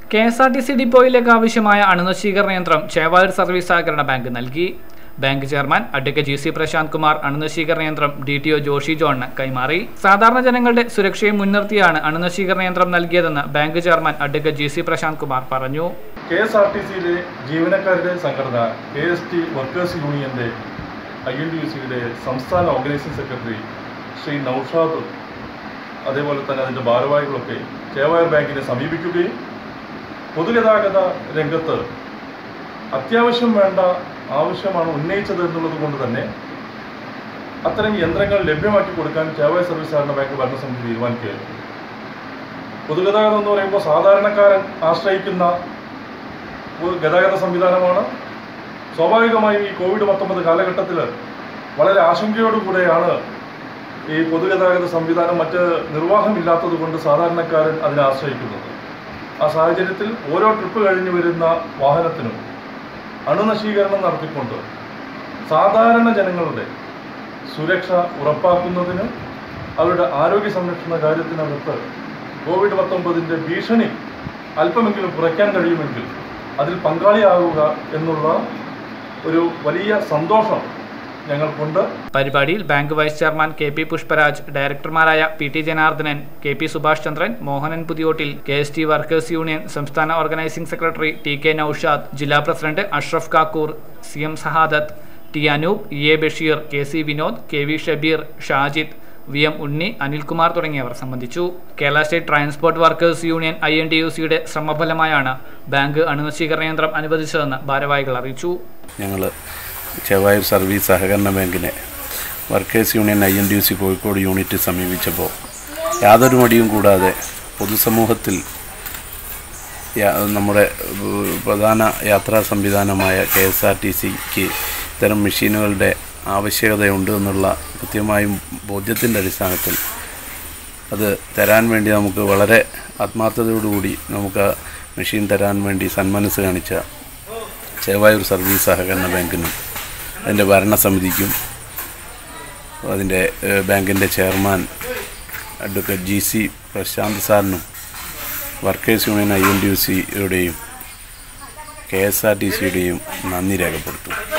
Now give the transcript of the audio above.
K S R T C ഡിപ്പോയിലേക്ക് ആവശ്യമായ അണുനശീകരണ യന്ത്രം ചേവായൂർ സർവീസ് സഹകരണ ബാങ്ക് നൽകി bank chairman advocate G C Prashanth Kumar അണുനശീകരണ യന്ത്രം ഡി ടി ഒ ജോഷി ജോണിന് കൈമാറി സാധാരണ ജനങ്ങളുടെ സുരക്ഷയെ മുൻനിർത്തിയാണ് അണുനശീകരണ യന്ത്രം നൽകിയതെന്ന് bank chairman advocate G C Prashanth Kumar പറഞ്ഞു കെ എസ് ആർ ടി സിയിലെ ജീവനക്കാരുടെ സംഘടന കെ എസ് ടി വർക്കേഴ്സ് യൂണിയന്റെ ഐ എൻ ടി യു സിയുടെ സംസ്ഥാന ഓർഗനൈസിംഗ് സെക്രട്ടറി ശ്രീ നൌഷാദ് അതേപോലെ തന്നെ അതിൻ്റെ ഭാരവാഹികളൊക്കെ ചേവായൂർ ബാങ്കിനെ സമീപിക്കുകയും പൊതുഗതാഗത രംഗത്ത് അത്യാവശ്യം വേണ്ട ആവശ്യമാണ് ഉന്നയിച്ചത് എന്നുള്ളത് കൊണ്ട് തന്നെ അത്തരം യന്ത്രങ്ങൾ ലഭ്യമാക്കി കൊടുക്കാൻ ചേവായൂർ സർവീസ് സഹകരണ ബാങ്ക് ഭരണസമിതി തീരുമാനിക്കുകയായിരുന്നു പൊതുഗതാഗതം എന്ന് പറയുമ്പോൾ സാധാരണക്കാരൻ ആശ്രയിക്കുന്ന ഒരു ഗതാഗത സംവിധാനമാണ് സ്വാഭാവികമായും ഈ കോവിഡ് പത്തൊമ്പത് കാലഘട്ടത്തിൽ വളരെ ആശങ്കയോടുകൂടെയാണ് ഈ പൊതുഗതാഗത സംവിധാനം മറ്റ് നിർവാഹമില്ലാത്തത് കൊണ്ട് സാധാരണക്കാരൻ അതിനെ ആശ്രയിക്കുന്നത് ആ സാഹചര്യത്തിൽ ഓരോ ട്രിപ്പ് കഴിഞ്ഞ് വരുന്ന വാഹനത്തിനും അണുനശീകരണം നടത്തിക്കൊണ്ട് സാധാരണ ജനങ്ങളുടെ സുരക്ഷ ഉറപ്പാക്കുന്നതിന് അവരുടെ ആരോഗ്യ സംരക്ഷണ കാര്യത്തിനകത്ത് കോവിഡ് പത്തൊമ്പതിൻ്റെ ഭീഷണി അല്പമെങ്കിലും കുറയ്ക്കാൻ കഴിയുമെങ്കിൽ അതിൽ പങ്കാളിയാവുക എന്നുള്ള ഒരു വലിയ സന്തോഷം ഞങ്ങൾക്കുണ്ട് പരിപാടിയിൽ bank vice chairman K P Pushparaj ഡയറക്ടർമാരായ P T Janardhanan K P Subhash Chandran Mohanan Puthiyottil K S T workers union സംസ്ഥാന organising secretary T K Naushad ജില്ലാ president Ashraf Kakkur C M Sahadath T Anoop E A Basheer K C Vinod K V Shabeer Shajid V M Unni Anilkumar തുടങ്ങിയവർ സംബന്ധിച്ചു Kerala state transport workers union I N T U സിയുടെ ശ്രമഫലമായാണ് bank അണുനശീകരണ യന്ത്രം അനുവദിച്ചതെന്ന് ഭാരവാഹികൾ അറിയിച്ചു ഞങ്ങൾ ചെവായൂർ സർവീസ് സഹകരണ ബാങ്കിനെ workers union I N D U C Kozhikode unit സമീപിച്ചപ്പോൾ യാതൊരു മടിയും കൂടാതെ പൊതുസമൂഹത്തിൽ യാ- നമ്മുടെ ഏഹ്, പ്രധാന യാത്രാ സംവിധാനമായ കെ എസ് ആർ ടി സിക്ക് ഇത്തരം മെഷീനുകളുടെ ആവശ്യകതയുണ്ട് എന്നുള്ള കൃത്യമായും ബോധ്യത്തിൻ്റെ അടിസ്ഥാനത്തിൽ അത് തരാൻ വേണ്ടി നമുക്ക് വളരെ ആത്മാർത്ഥതയോടുകൂടി നമുക്ക് ആ മെഷീൻ തരാൻ വേണ്ടി സന്മനസ് കാണിച്ച ചേവായൂർ സർവീസ് സഹകരണ ബാങ്കിനും അതിൻ്റെ ഭരണസമിതിക്കും അതിൻ്റെ ഏഹ്, ബാങ്കിൻ്റെ chairman advocate G C Prashanth സാറിനും workers union I N D U സിയുടെയും കെ എസ് ആർ ടി സിയുടെയും നന്ദി രേഖപ്പെടുത്തും